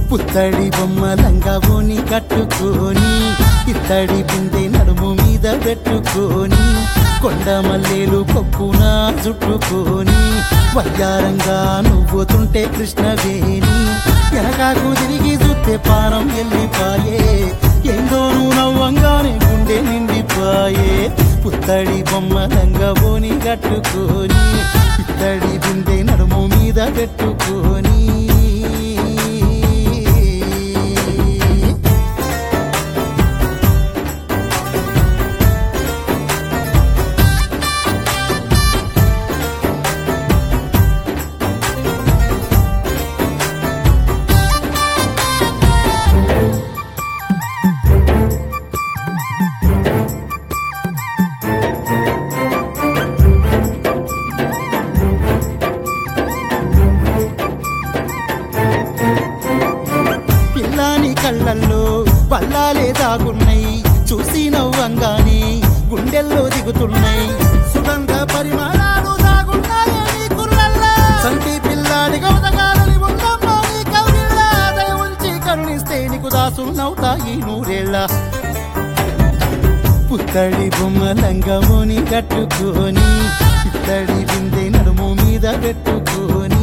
పుత్తడి బొమ్మ లంగావోని కట్టుకొని ఇత్తడి బిందె నడుము మీద పెట్టుకొని కొండ మల్లెలు కొప్పున చుట్టుకొని వయ్యారంగా నువ్వుతుంటే కృష్ణవేణి వెనకాకు తిరిగి చూస్తే పానం వెళ్ళిపాయే ఏందో నువ్వు నవ్వంగానే గుండె నిండిపాయే పుత్తడి బొమ్మ లంగబోని కట్టుకొని ఇత్తడి బిందె నడుము మీద పెట్టుకొని పిల్లాని కళ్ళల్లో పల్లాలే దాగున్నాయి చూసి నవ్వంగానే గుండెల్లో దిగుతున్నాయి సుగంధ పరిమళాలు దాగున్నాయి నీ కుర్రల్లో. సంటి పిల్లాడి గౌతగాలని ఉందమ్మా నీ కౌగిళ్ళ. దయ ఉంచి కరుణిస్తే నీకు దాసునవుతాయి నూరేళ్ళ పుత్తడి బొమ్మ లంగమోని కట్టుకొని ఇత్తడి బిందె నడుము మీద పెట్టుకొని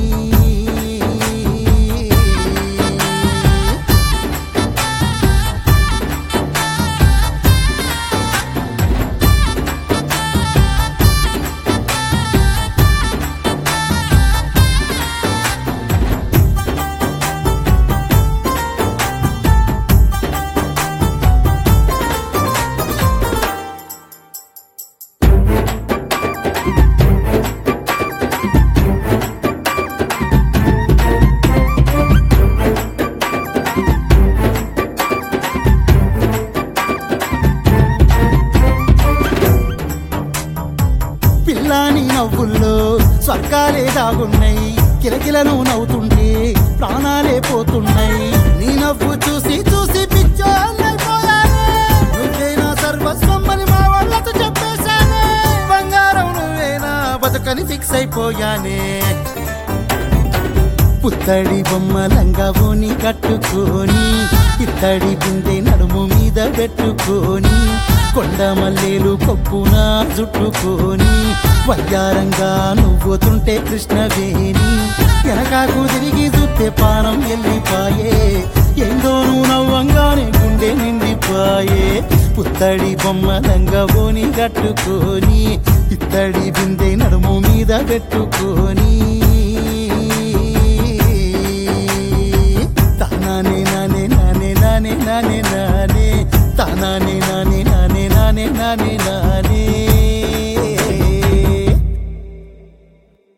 పిల్లాని నవ్వుల్లో స్వర్గాలే దాగున్నాయి కిలకిలను నవ్వుతుంటే ప్రాణాలే పోతున్నాయి నీ నవ్వు చూసి చూసి పిచ్చోళ్ళైపోయానే నువ్వేనా సర్వస్వమ్మని మా వాళ్ళతో చెప్పేశానే బంగారం నువ్వేనా బతుకని ఫిక్స్ అయిపోయానే పుత్తడి బొమ్మ లంగావోని కట్టుకొని ఇత్తడి బిందె నడుము మీద పెట్టుకొని కొండ మల్లెలు కొప్పున జుట్టుకొని వయ్యారంగా నువ్వుతుంటే కృష్ణవేణి వెనకాకు తిరిగి చూస్తే పానం వెళ్ళిపాయే ఏందో నువ్వు నవ్వంగానే గుండె నిండిపాయే పుత్తడి బొమ్మ లంగబోని కట్టుకొని ఇత్తడి బిందె నడుము మీద పెట్టుకొని తానానే నానే నానే నానే నానే నానే తానానే నానే నానే నానే నానే నానే